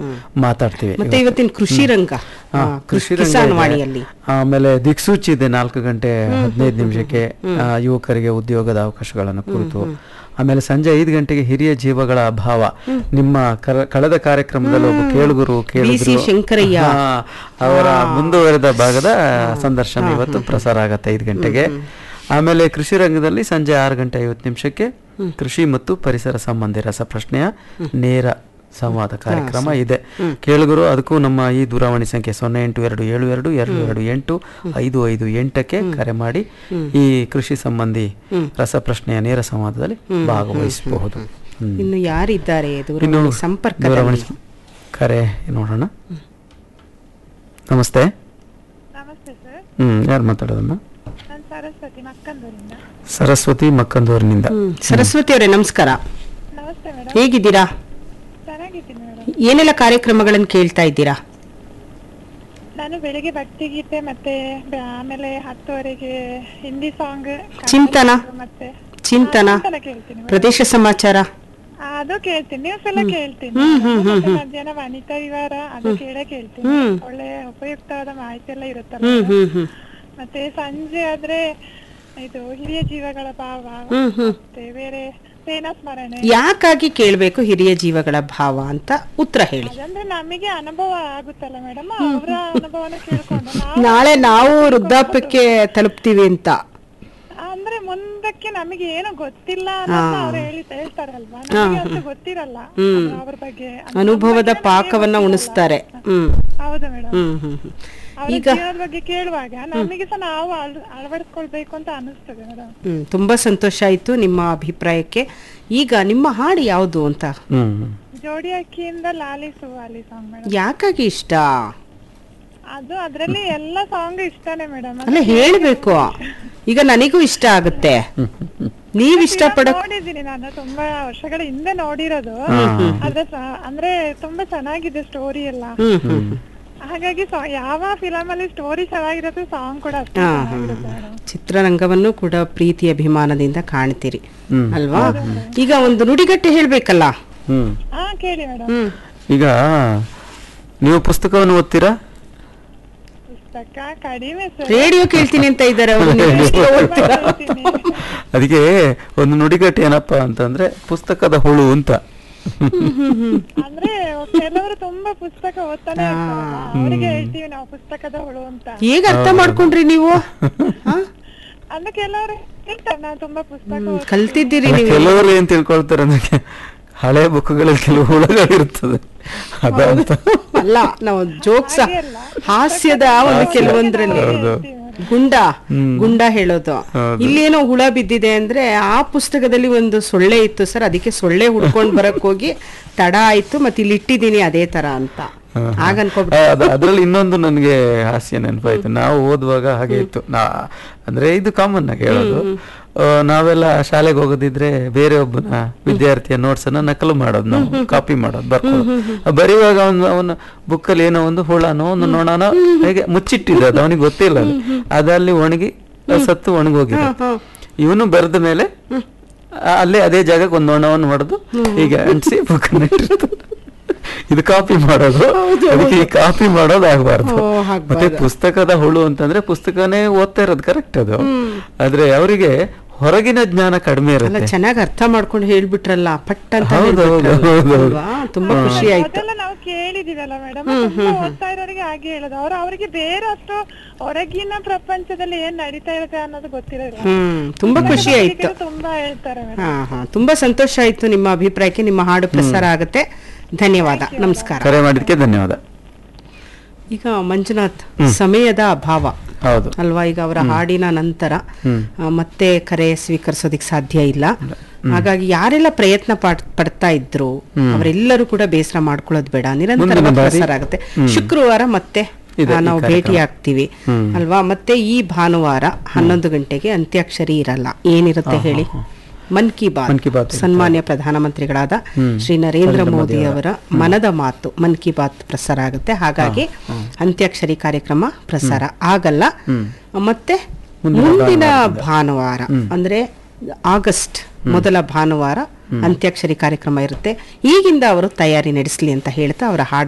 ಮಾತಾಡ್ತೀವಿ ಮತ್ತೆ ಇವತ್ತಿನ ಕೃಷಿ ರಂಗ ಹಾ, ಆ, ಕೃಷಿ ರಂಗ ಕಿಸಾನ್ ಇದೆ. ವಾಣಿಯಲ್ಲಿ ಆಮೇಲೆ ದಿಕ್ಸೂಚಿ ಇದೆ ನಾಲ್ಕು ಗಂಟೆ ಹದಿನೈದು ನಿಮಿಷಕ್ಕೆ ಆ, ಯುವಕರಿಗೆ ಉದ್ಯೋಗದ ಅವಕಾಶಗಳನ್ನು ಕುರಿತು ಆಮೇಲೆ ಸಂಜೆ ಐದು ಗಂಟೆಗೆ ಹಿರಿಯ ಜೀವಗಳ ಅಭಾವ ನಿಮ್ಮ ಕರ- ಕಳೆದ ಕಾರ್ಯಕ್ರಮದಲ್ಲಿ ಒಬ್ಬ ಕೇಳುಗರು ಕೇಳಿದ್ರು ಶಂಕರಯ್ಯ. ಹಾ, ಅವರ ಮುಂದುವರೆದ ಭಾಗದ ಸಂದರ್ಶನ ಇವತ್ತು ಪ್ರಸಾರ ಆಗತ್ತೆ ಐದು ಗಂಟೆಗೆ ಆಮೇಲೆ ಕೃಷಿ ರಂಗದಲ್ಲಿ ಸಂಜೆ ಆರು ಗಂಟೆ ಐವತ್ತು ನಿಮಿಷಕ್ಕೆ ಕೃಷಿ ಮತ್ತು ಪರಿಸರ ಸಂಬಂಧಿ ರಸಪ್ರಶ್ನೆಯ ನೇರ ಸಂವಾದ ಕಾರ್ಯಕ್ರಮ ಇದೆ ಕೇಳುಗರು ಅದಕ್ಕೂ ನಮ್ಮ ಈ ದೂರವಾಣಿ ಸಂಖ್ಯೆ ಸೊನ್ನೆ ಎಂಟು ಎರಡು ಏಳು ಎರಡು ಎರಡು ಎರಡು ಎಂಟು ಐದು ಐದು ಎಂಟಕ್ಕೆ ಕರೆ ಮಾಡಿ ಈ ಕೃಷಿ ಸಂಬಂಧಿ ರಸಪ್ರಶ್ನೆಯ ನೇರ ಸಂವಾದದಲ್ಲಿ ಭಾಗವಹಿಸಬಹುದು ಹ್ಮ್. ಇನ್ನು ಯಾರಿದ್ದಾರೆ ಇನ್ನು ದೂರವಾಣಿ ಸಂಪರ್ಕದಲ್ಲಿ ದೂರವಾಣಿ ಸಂ- ಕರೆ ನೋಡೋಣ ನಮಸ್ತೆ ನಮಸ್ತೆ ಸರ್ ಹ್ಮ್ ಯಾರು ಮಾತಾಡೋದಮ್ಮ ನಾನು ಸರಸ್ವತಿ ಮಕ್ಕಂದೂರಿಂದ ಸರಸ್ವತಿ ಮಕ್ಕಂದೂರಿನಿಂದ ಹ್ಮ್. ಸರಸ್ವತಿ ಅವರೇ ನಮಸ್ಕಾರ ನಮಸ್ತೆ ಮೇಡಮ್ ಹೇಗಿದ್ದೀರಾ ಚೆನ್ನಾಗಿದ್ದೀನಿ ಮೇಡಮ್ ಏನೆಲ್ಲ ಕಾರ್ಯಕ್ರಮಗಳನ್ನು ಕೇಳ್ತಾ ಇದ್ದೀರಾ ನಾನು ಬೆಳಿಗ್ಗೆ ಭಕ್ತಿಗೀತೆ ಮತ್ತೆ ಬ- ಆಮೇಲೆ ಹತ್ತುವರೆಗೆ ಹಿಂದಿ ಸಾಂಗ್ ಚಿಂತನ? ಮತ್ತೆ ಚಿಂತನ ಆ, ಚಿಂತನ ಕೇಳ್ತೀನಿ madam. ಪ್ರದೇಶ ಸಮಾಚಾರ ಆ, ಅದು ಕೇಳ್ತೀನಿ ನ್ಯೂಸ್ ಎಲ್ಲ ಕೇಳ್ತೀನಿ ಹ್ಮ್, ಹ್ಮ್, ಹ್ಮ್, ಮತ್ತೆ ಮಧ್ಯಾಹ್ನ ವನಿತಾ ವಿವಾರ ಅದು ಕೇಳೇ ಕೇಳ್ತೀನಿ ಹ್ಮ್. ಒಳ್ಳೆ ಉಪಯುಕ್ತವಾದ ಮಾಹಿತಿ ಎಲ್ಲ ಇರುತ್ತಲ್ಲ ಹ್ಮ್ madam. ಹ್ಮ್ ಹ್ಮ್ ಮತ್ತೆ ಸಂಜೆ ಆದ್ರೆ ಇದು ಹಿರಿಯ ಜೀವಗಳ ಭಾವ ಹ್ಮ್ ಹ್ಮ್ ಮತ್ತೆ ಬೇರೆ ಸೇನಾ ಸ್ಮರಣೆ ಯಾಕಾಗಿ ಕೇಳಬೇಕು ಹಿರಿಯ ಜೀವಗಳ ಭಾವ ಅಂತ ಉತ್ತರ ಹೇಳಿ ಅದಂದ್ರೆ ನಮಗೆ ಅನುಭವ ಆಗುತ್ತಲ್ಲ ಮೇಡಮ್ ಅವರ ಅನುಭವನ ಕೇಳ್ಕೊಂಡು ನಾವು ನಾಳೆ ನಾವು ವೃದ್ಧಾಪ್ಯಕ್ಕೆ ತಲುಪ್ತೀವಿ ಅಂತ ಅಂದ್ರೆ ಮುಂದಕ್ಕೆ ನಮಗೆ ಏನು ಗೊತ್ತಿಲ್ಲ ಅನ್ನೋದನ್ನ ಅವ್ರು ಹೇಳಿ ಹೇಳ್ತಾರಲ್ವಾ ನಮಗೆ ಅಷ್ಟು ಗೊತ್ತಿರಲ್ಲ ಅದು ಅವ್ರ ಬಗ್ಗೆ ಅಂದ್ರೆ ಅನುಭವದ ನಮ್ಮ ಬಗ್ಗೆ ಪಾಕವನ್ನ ನಮಗೆ ಉಣಿಸ್ತಾರೆ ಹ್ಮ್ ಹೌದು ಮೇಡಮ್ ಹ್ಮ್ ಹ್ಮ್ ಹ್ಮ್ ಅವ್ರ ಜೀವನದ ಬಗ್ಗೆ ಕೇಳುವಾಗ ನಮಗೆ ಸಹ ನಾವು ಅಳ್- ಅಳವಡಿಸ್ಕೊಳ್ಬೇಕು ಅಂತ ಅನಿಸ್ತದೆ ಮೇಡಮ್ ಹ್ಮ್ ತುಂಬಾ ಸಂತೋಷ ಆಯ್ತು ನಿಮ್ಮ ಅಭಿಪ್ರಾಯಕ್ಕೆ ಈಗ ನಿಮ್ಮ ಹಾಡು ಯಾವುದು ಅಂತ ಹ್ಮ್ ಜೋಡಿ ಅಕ್ಕಿಯಿಂದ ಲಾಲಿಸು ಲಾಲಿ ಸಾಂಗ್ ಮೇಡಮ್ ಯಾಕಾಗಿ ಇಷ್ಟ ಅದು ಅದ್ರಲ್ಲಿ ಎಲ್ಲ ಸಾಂಗ್ ಇಷ್ಟನೇ ಮೇಡಮ್ ಅಲ್ಲ ಹೇಳ್ಬೇಕು ಈಗ ನನಗೂ ಇಷ್ಟ ಆಗುತ್ತೆ ನೀವ್ ಇಷ್ಟಪಡ ನೋಡಿದ್ದೀನಿ ನಾನು ತುಂಬಾ ವರ್ಷಗಳ ಹಿಂದೆ ನೋಡಿರೋದು ಅದ್ರ ಸ- ಅಂದ್ರೆ ತುಂಬಾ ಚೆನ್ನಾಗಿದೆ ಸ್ಟೋರಿ ಎಲ್ಲ ಹ್ಮ್ ಹ್ಮ್ ಹಾಗಾಗಿ ಸಾ- ಯಾವ ಫಿಲಮ್ ಅಲ್ಲಿ ಸ್ಟೋರಿ ಚೆನ್ನಾಗಿರುತ್ತೆ ಸಾಂಗ್ ಕೂಡ ಅಷ್ಟೇ ಹಾ, ಚೆನ್ನಾಗಿರುತ್ತೆ ಮೇಡಮ್ ಚಿತ್ರರಂಗವನ್ನು ಕೂಡ ಪ್ರೀತಿ ಅಭಿಮಾನದಿಂದ ಕಾಣ್ತೀರಿ ಹ್ಮ್. ಅಲ್ವಾ ಈಗ ಒಂದು ನುಡಿಗಟ್ಟೆ ಹೇಳ್ಬೇಕಲ್ಲ ಹ್ಮ್ ಹಾ ಕೇಳಿ ಮೇಡಮ್ ಹ್ಮ್ ಈಗ ನೀವು ಪುಸ್ತಕವನ್ನು ಓದ್ತೀರಾ ಪುಸ್ತಕ ಕಡಿಮೆ ಸರ್ ರೇಡಿಯೋ ಕೇಳ್ತೀನಿ ಅಂತ ಇದ್ದಾರೆ ಅವರು ನೀವು ಪುಸ್ತಕ ಓದ್ತೀರಾ? ಅದಕ್ಕೆ ಒಂದು ನುಡಿಗಟ್ಟು ಏನಪ್ಪಾ ಅಂತಂದ್ರೆ ಪುಸ್ತಕದ ಹುಳು ಅಂತ ಅಂದ್ರೆ ಕೆಲವರು ತುಂಬಾ ಪುಸ್ತಕ ಓದ್ತಾನೆ ಇರ್ತಾರಲ್ಲ, ಅವ್ರಿಗೆ ಹೇಳ್ತೀವಿ ನಾವು ಪುಸ್ತಕದ ಹುಳು ಅಂತ ಹೇಗ್ ಅರ್ಥ ಮಾಡ್ಕೊಂಡ್ರಿ ನೀವು ಹಾ? ಅಂದ್ರೆ ಕೆಲವರು ಹೇಳ್ತಾರೆ ನಾವು ತುಂಬಾ ಪುಸ್ತಕ ಹ್ಮ್, ಕಲ್ತಿದ್ದೀರಿ ನೀವು ಕೆಲವರು ಏನ್ ತಿಳ್ಕೊಳ್ತಾರೆ ಅಂದ್ರೆ ಹಳೆ ಬುಕ್ಗಳಲ್ಲಿ ಕೆಲವು ಹುಳುಗಳಿರ್ತದೆ ಅದಂತ ಅಲ್ಲ ನಾವು ಜೋಕ್ಸ್ ಹಾಗೆಲ್ಲ. ಹಾಸ್ಯದ ಒಂದು ಕೆಲವೊಂದ್ರಲ್ಲಿ ಹೌದು. ಗುಂಡ ಗುಂಡ ಹೇಳೋದು ಹೌದು. ಇಲ್ಲೇನೋ ಹುಳ ಬಿದ್ದಿದೆ ಅಂದ್ರೆ ಆ ಪುಸ್ತಕದಲ್ಲಿ ಒಂದು ಸೊಳ್ಳೆ ಇತ್ತು ಸರ್ ಅದಕ್ಕೆ ಸೊಳ್ಳೆ ಹುಡ್ಕೊಂಡ್ ಬರಕ್ ಹೋಗಿ ತಡ ಆಯ್ತು ಮತ್ತೆ ಇಲ್ಲಿ ಇಟ್ಟಿದ್ದೀನಿ ಅದೇ ತರ ಅಂತ ಆಗ ಅನ್ಕೊಬಿಟ್ಟು ಆ, ಅದ- ಅದ್ರಲ್ಲಿ ಇನ್ನೊಂದು ನನಗೆ ಹಾಸ್ಯ ನೆನಪಾಯ್ತು ನಾವು ಓದುವಾಗ ಹಾಗೆ ಇತ್ತು ನಾ ಅಂದ್ರೆ ಇದು ಕಾಮನ್ ಆಗಿ ಹೇಳೋದು ಆ, ನಾವೆಲ್ಲ ಶಾಲೆಗೆ ಹೋಗೋದಿದ್ರೆ ಬೇರೆ ಒಬ್ಬನ ವಿದ್ಯಾರ್ಥಿಯ ನೋಟ್ಸ್ ಅನ್ನ ನಕಲು ಮಾಡೋದು ನಾವು ಕಾಪಿ ಮಾಡೋದು ಬರ್ಕೊಳ್ಳೋದು ಬರೆಯುವಾಗ ಅವನು ಅವನ ಬುಕ್ಕಲ್ಲಿ ಏನೋ ಒಂದು ಹುಳನೋ ಒಂದು ನೊಣನೋ ಹೇಗೆ ಮುಚ್ಚಿಟ್ಟಿದೆ ಅದು ಅವನಿಗೆ ಗೊತ್ತಿಲ್ಲ ಅದು ಅದಲ್ಲಿ ಒಣಗಿ ಸತ್ತು ಒಣಗೋಗಿದೆ ಇವನು ಬರೆದ ಮೇಲೆ ಆ, ಅಲ್ಲೇ ಅದೇ ಜಾಗಕ್ಕೆ ಒಂದು ನೊಣವನ್ನು ಹೊಡೆದು ಹೀಗೆ ಅಂಟಿಸಿ ಬುಕ್ ಇದು ಕಾಪಿ ಮಾಡೋದು ಅದಕ್ಕೆ ಈ ಕಾಪಿ ಮಾಡೋದು ಆಗ್ಬಾರ್ದು ಓ, ಆಗ್ಬಾರ್ದು. ಮತ್ತೆ ಪುಸ್ತಕದ ಹುಳು ಅಂತಂದ್ರೆ ಪುಸ್ತಕನೇ ಓದ್ತಾ ಇರೋದು ಕರೆಕ್ಟ್ ಅದು ಆದ್ರೆ ಅವರಿಗೆ ಹೊರಗಿನ ಜ್ಞಾನ ಕಡಿಮೆ ಅಲ್ಲ ಇರುತ್ತೆ ಚೆನ್ನಾಗಿ ಅರ್ಥ ಮಾಡ್ಕೊಂಡು ಹೇಳ್ಬಿಟ್ರಲ್ಲ ಪಟ್ ಅಂತ ಹೌದು, ಹೌದು, ಹೇಳ್ಬಿಟ್ರಲ್ಲ, ಹೌದು, ಹೌದು. ಅಲ್ವಾ? ತುಂಬಾ ಖುಷಿ ಆಯ್ತು ಅದೆಲ್ಲ ನಾವು ಕೇಳಿದಿವಲ್ಲ ಮೇಡಮ್ ಓದ್ತಾ ಇರೋರಿಗೆ ಹಾಗೆ ಹೇಳೋದು ಅವ್ರು ಅವರಿಗೆ ಬೇರೆ ಅಷ್ಟು ಹೊರಗಿನ ಪ್ರಪಂಚದಲ್ಲಿ ಏನ್ ನಡೀತಾ ಇರುತ್ತೆ ಅನ್ನೋದು ಗೊತ್ತಿರೋದಿಲ್ಲ ಹ್ಮ್ ತುಂಬಾ ಖುಷಿ ಆಯ್ತು ಅದಕ್ಕೆ ತುಂಬಾ ಹೇಳ್ತಾರೆ ಮೇಡಮ್ ಹಾ ಹಾ ತುಂಬಾ ಸಂತೋಷ ಆಯ್ತು ನಿಮ್ಮ ಅಭಿಪ್ರಾಯಕ್ಕೆ ನಿಮ್ಮ ಹಾಡು ಪ್ರಸಾರ ಆಗುತ್ತೆ ಧನ್ಯವಾದ ನಮಸ್ಕಾರ ಕರೆ ಮಾಡಿದ್ಕೆ ಧನ್ಯವಾದ ಈಗ ಮಂಜುನಾಥ್ ಸಮಯದ ಅಭಾವ ಹೌದು ಅಲ್ವಾ ಈಗ ಅವರ ಹಾಡಿನ ನಂತರ ಆ, ಮತ್ತೆ ಕರೆ ಸ್ವೀಕರಿಸೋದಿಕ್ ಸಾಧ್ಯ ಇಲ್ಲ ಹಾಗಾಗಿ ಯಾರೆಲ್ಲ ಪ್ರಯತ್ನ ಪಡ್- ಪಡ್ತಾ ಇದ್ರು ಅವರೆಲ್ಲರೂ ಕೂಡ ಬೇಸರ ಮಾಡ್ಕೊಳ್ಳೋದು ಬೇಡ ನಿರಂತರ ಮುಂದಿನ ಬಾರಿ- ಪ್ರಸಾರ ಆಗುತ್ತೆ ಶುಕ್ರವಾರ ಮತ್ತೆ ಇದೆ ಆ, ಈ ನಾವು ಕಾರ್ಯಕ್ರಮ. ಭೇಟಿ ಆಗ್ತೀವಿ ಅಲ್ವಾ ಮತ್ತೆ ಈ ಭಾನುವಾರ ಹನ್ನೊಂದು ಗಂಟೆಗೆ ಅಂತ್ಯಾಕ್ಷರಿ ಇರಲ್ಲ ಏನಿರುತ್ತೆ ಹೇಳಿ ಮನ್ ಕಿ ಬಾತ್ ಮನ್ ಕಿ ಬಾತ್ ಇರುತ್ತೆ. ಸನ್ಮಾನ್ಯ ಪ್ರಧಾನಮಂತ್ರಿಗಳಾದ ಶ್ರೀ ನರೇಂದ್ರ ಮೋದಿ ಅವರ ಮನದ ಮಾತು ಮನ್ ಕಿ ಬಾತ್ ಪ್ರಸಾರ ಆಗುತ್ತೆ ಹಾಗಾಗಿ ಅಂತ್ಯಾಕ್ಷರಿ ಕಾರ್ಯಕ್ರಮ ಪ್ರಸಾರ ಆಗಲ್ಲ ಮತ್ತೆ ಮುಂದಿನ ಭಾನುವಾರ ಅಂದ್ರೆ ಆಗಸ್ಟ್ ಮೊದಲ ಭಾನುವಾರ ಅಂತ್ಯಾಕ್ಷರಿ ಕಾರ್ಯಕ್ರಮ ಇರುತ್ತೆ ಈಗಿಂದ ಅವರು ತಯಾರಿ ನಡೆಸಲಿ ಅಂತ ಹೇಳ್ತಾ ಅವರ ಹಾಡ